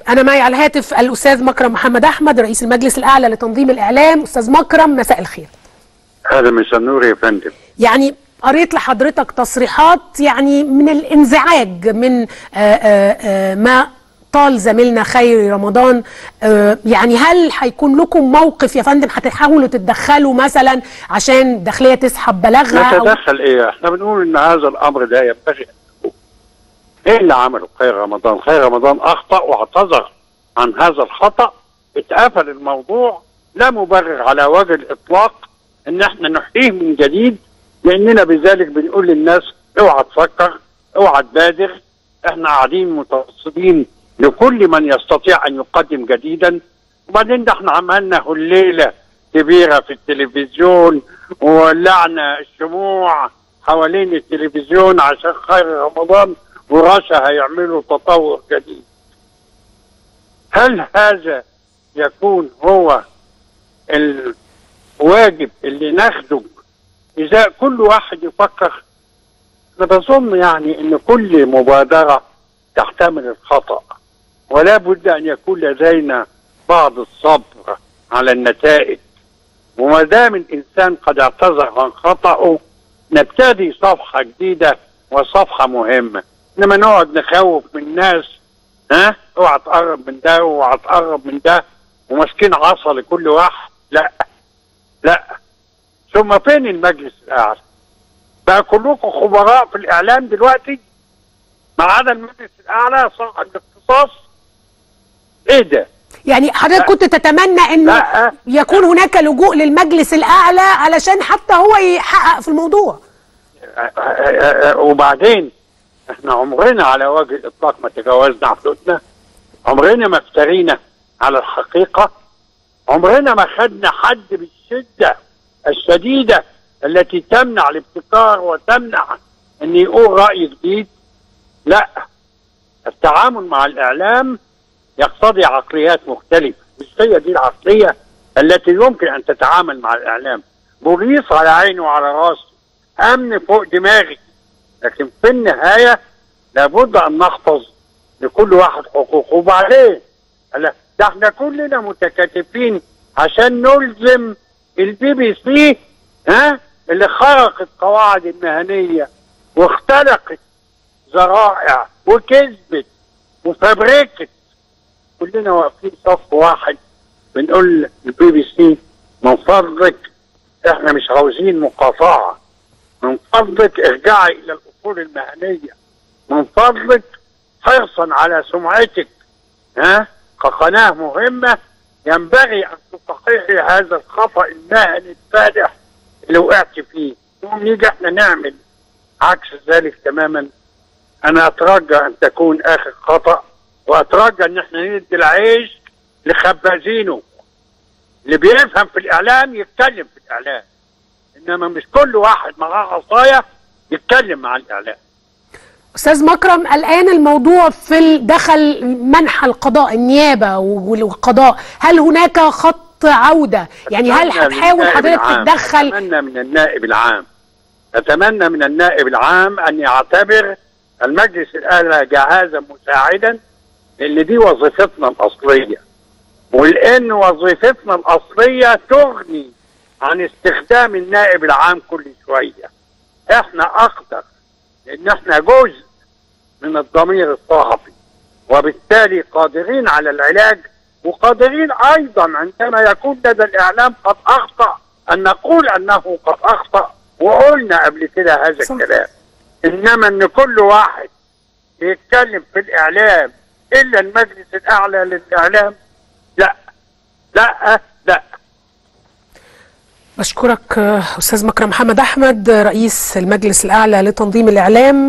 أنا معي على الهاتف الأستاذ مكرم محمد أحمد رئيس المجلس الأعلى لتنظيم الإعلام أستاذ مكرم مساء الخير هذا مش النور يا فندم يعني قريت لحضرتك تصريحات يعني من الانزعاج من آآ آآ ما طال زميلنا خيري رمضان آه، يعني هل هيكون لكم موقف يا فندم هتحاولوا تتدخلوا مثلا عشان الداخليه تسحب بلاغها أو- نتدخل ايه احنا بنقول ان هذا الامر ده ينبغي أن يكون. ايه اللي عمله خير رمضان خير رمضان اخطا واعتذر عن هذا الخطا اتقفل الموضوع لا مبرر على وجه الاطلاق ان احنا نحييه من جديد لاننا بذلك بنقول للناس اوعى تفكر اوعى تبادر احنا قاعدين متوصلين لكل من يستطيع ان يقدم جديدا وبعدين ده احنا عملنا الليله كبيره في التلفزيون وولعنا الشموع حوالين التلفزيون عشان خير رمضان ورشا هيعملوا تطور جديد هل هذا يكون هو الواجب اللي ناخده اذا كل واحد يفكر انا بظن يعني ان كل مبادره تحتمل الخطا ولا بد ان يكون لدينا بعض الصبر على النتائج وما دام الانسان قد اعتذر عن خطاه نبتدي صفحه جديده وصفحه مهمه انما نقعد نخوف من الناس ها اوعى تقرب من ده واوعى تقرب من ده وماسكين عصا لكل واحد لا لا ثم فين المجلس الاعلى بقى كلكم خبراء في الاعلام دلوقتي ما عدا المجلس الاعلى صاحب الاختصاص ايه ده يعني حضرتك كنت تتمنى انه لا. يكون هناك لجوء للمجلس الاعلى علشان حتى هو يحقق في الموضوع وبعدين احنا عمرنا على وجه الاطلاق ما تجاوزنا حدودنا عمرنا ما افترينا على الحقيقه عمرنا ما خدنا حد بالشده الشديده التي تمنع الابتكار وتمنع ان يقول راي جديد لا التعامل مع الاعلام يقتضي عقليات مختلفه مش هي دي العقليه التي يمكن ان تتعامل مع الاعلام بوليس على عيني وعلى راسي امن فوق دماغي لكن في النهايه لابد ان نحفظ لكل واحد حقوقه وبعدين لا ده احنا كلنا متكاتفين عشان نلزم البي بي سي ها اللي خرقت قواعد المهنيه واختلقت ذرائع وكذبت وفبركت كلنا واقفين صف واحد بنقول للبي بي سي من فضلك احنا مش عاوزين مقاطعه من فضلك ارجعي الى الاصول المهنيه من فضلك حرصا على سمعتك ها كقناه مهمه ينبغي ان تصححي هذا الخطا المهني الفادح اللي وقعت فيه ونيجي احنا نعمل عكس ذلك تماما انا اترجى ان تكون اخر خطا واترجى ان احنا ندي العيش لخبازينه اللي بيفهم في الاعلام يتكلم في الاعلام انما مش كل واحد معاه عصايه يتكلم مع الاعلام استاذ مكرم الان الموضوع في ال- دخل منحى القضاء النيابه والقضاء هل هناك خط عوده يعني هل أتمنى من هتحاول النائب حضرتك العام- تتدخل اتمنى من النائب العام اتمنى من النائب العام ان يعتبر المجلس الاعلى جهازا مساعدا لان دي وظيفتنا الاصليه ولان وظيفتنا الاصليه تغني عن استخدام النائب العام كل شويه احنا اقدر لان احنا جزء من الضمير الصحفي وبالتالي قادرين على العلاج وقادرين ايضا عندما يكون لدى الاعلام قد اخطا ان نقول انه قد اخطا وقلنا قبل كده هذا صح. الكلام انما ان كل واحد يتكلم في الاعلام الا المجلس الاعلى للاعلام لا لا لا بشكرك آه، استاذ مكرم محمد احمد رئيس المجلس الاعلى لتنظيم الاعلام